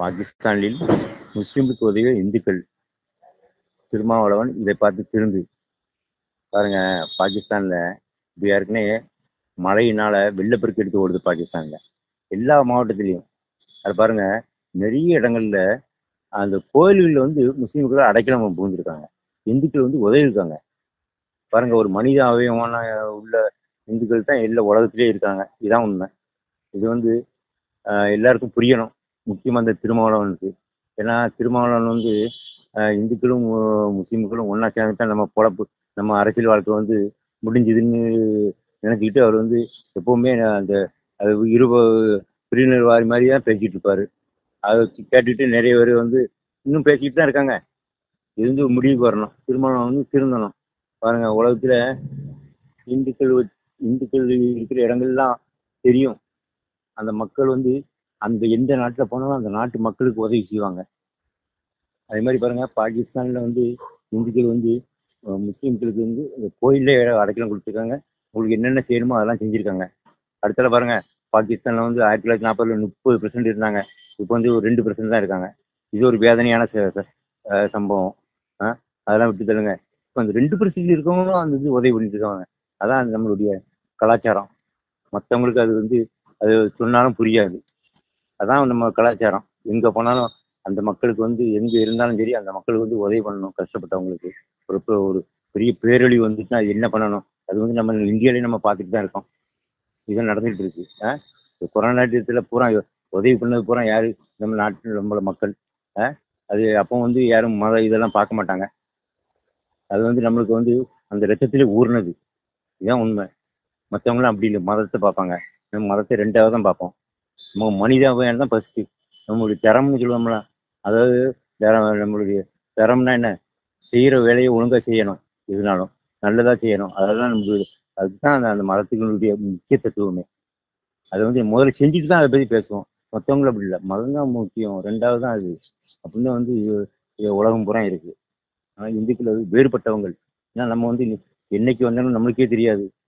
பாகிஸ்தானில் முஸ்லிம்களுக்கு உதவிய இந்துக்கள் திருமாவளவன் இதை பார்த்து திருந்து பாருங்க பாகிஸ்தான்ல இப்போ ஏற்கனவே மழையினால வெள்ளப்பெருக்கு எடுத்து ஓடுது பாகிஸ்தான்ல எல்லா மாவட்டத்திலையும் அது பாருங்க நிறைய இடங்கள்ல அந்த கோயில்களில் வந்து முஸ்லீம்கள் அடைக்கலம் புகுந்திருக்காங்க இந்துக்கள் வந்து உதவி இருக்காங்க பாருங்க ஒரு மனித அவயவமான உள்ள இந்துக்கள் தான் எல்லா உலகத்திலே இருக்காங்க இதான் உண்மை இது வந்து ஆஹ், எல்லாருக்கும் புரியணும் முக்கியமா இந்த திருமாவளவனுக்கு ஏன்னா திருமாவளவன் வந்து ஆஹ், இந்துக்களும் மு- முஸ்லீம்களும் ஒன்றா சேர்ந்து தான் நம்ம பொழப்பு நம்ம அரசியல் வாழ்க்கை வந்து முடிஞ்சுதுன்னு நினைச்சுக்கிட்டு அவர் வந்து எப்பவுமே அந்த அது இரு பிரிவினர்வாதி மாதிரி தான் பேசிட்டு இருப்பாரு அதை வச்சு கேட்டுட்டு நிறைய பேர் வந்து இன்னும் பேசிக்கிட்டு தான் இருக்காங்க இது வந்து ஒரு முடிவுக்கு வரணும் திருமணம் வந்து திருந்தணும் பாருங்க உலகத்துல இந்துக்கள் வ- இந்துக்கள் இருக்கிற இடங்கள்லாம் தெரியும் அந்த மக்கள் வந்து அந்த எந்த நாட்டில் போனாலும் அந்த நாட்டு மக்களுக்கு உதவி செய்வாங்க அதே மாதிரி பாருங்க பாகிஸ்தான்ல வந்து இந்துக்கள் வந்து அஹ், முஸ்லிம்களுக்கு வந்து இந்த கோயிலே அடைக்கலம் கொடுத்துருக்காங்க உங்களுக்கு என்னென்ன செய்யணுமோ அதெல்லாம் செஞ்சிருக்காங்க அடுத்தல பாருங்க பாகிஸ்தான்ல வந்து ஆயிரத்தி தொள்ளாயிரத்தி நாற்பதுல முப்பது பெர்சன்ட் இருந்தாங்க இப்போ வந்து ஒரு ரெண்டு பெர்சன்ட் தான் இருக்காங்க இது ஒரு வேதனையான ச- ச- அஹ், சம்பவம் அஹ், அதெல்லாம் விட்டு தள்ளுங்க இப்போ அந்த ரெண்டு பெர்சன்ட் இருக்கவங்களும் அந்த இது உதவி பண்ணிட்டு இருக்காங்க அதான் நம்மளுடைய கலாச்சாரம் மற்றவங்களுக்கு அது வந்து அது சொன்னாலும் புரியாது அதான் நம்ம கலாச்சாரம் எங்க போனாலும் அந்த மக்களுக்கு வந்து எங்க இருந்தாலும் சரி அந்த மக்களுக்கு வந்து உதவி பண்ணணும் கஷ்டப்பட்டவங்களுக்கு ஒரு பெ- ஒரு பெரிய பேரழிவு வந்துச்சுன்னா அது என்ன பண்ணணும் அது வந்து நம்ம இந்தியாவிலேயே நம்ம பார்த்துட்டு தான் இருக்கோம் இதுதான் நடந்துகிட்டு இருக்கு ஆஹ் இந்த கொரோனா நேரத்தில் பூரா உதவி பண்ணது பூரா யாரு நம்ம நாட்டு நம்மள மக்கள் ஆஹ் அது அப்போ வந்து யாரும் மத இதெல்லாம் பார்க்க மாட்டாங்க அது வந்து நம்மளுக்கு வந்து அந்த ரத்தத்திலே ஊறினது இதுதான் உண்மை மற்றவங்களாம் அப்படி இல்லை மதத்தை பார்ப்பாங்க நம்ம மதத்தை ரெண்டாவது தான் பார்ப்போம் நம்ம மனிதாபிமானம் தான் ஃபர்ஸ்ட் நம்மளுடைய திறம்னு சொல்லுவோம்ல அதாவது திற- நம்மளுடைய திறம்னா என்ன செய்யற வேலையை ஒழுங்கா செய்யணும் எதுனாலும் நல்லதா செய்யணும் அதெல்லாம் நம்மளுடைய அதுதான் அந்த அந்த மதத்துகளுடைய முக்கிய தத்துவமே அதை வந்து முதல்ல செஞ்சுட்டு தான் அதை பத்தி பேசுவோம் மற்றவங்களும் அப்படி இல்லை மதம் தான் முக்கியம் ரெண்டாவது தான் அது அப்படின்னு வந்து இது- இது உலகம் பூரா இருக்கு ஆனா இந்துக்கள் அது வேறுபட்டவங்கள் ஏன்னா நம்ம வந்து என்னைக்கு வந்தாலும் நம்மளுக்கே தெரியாது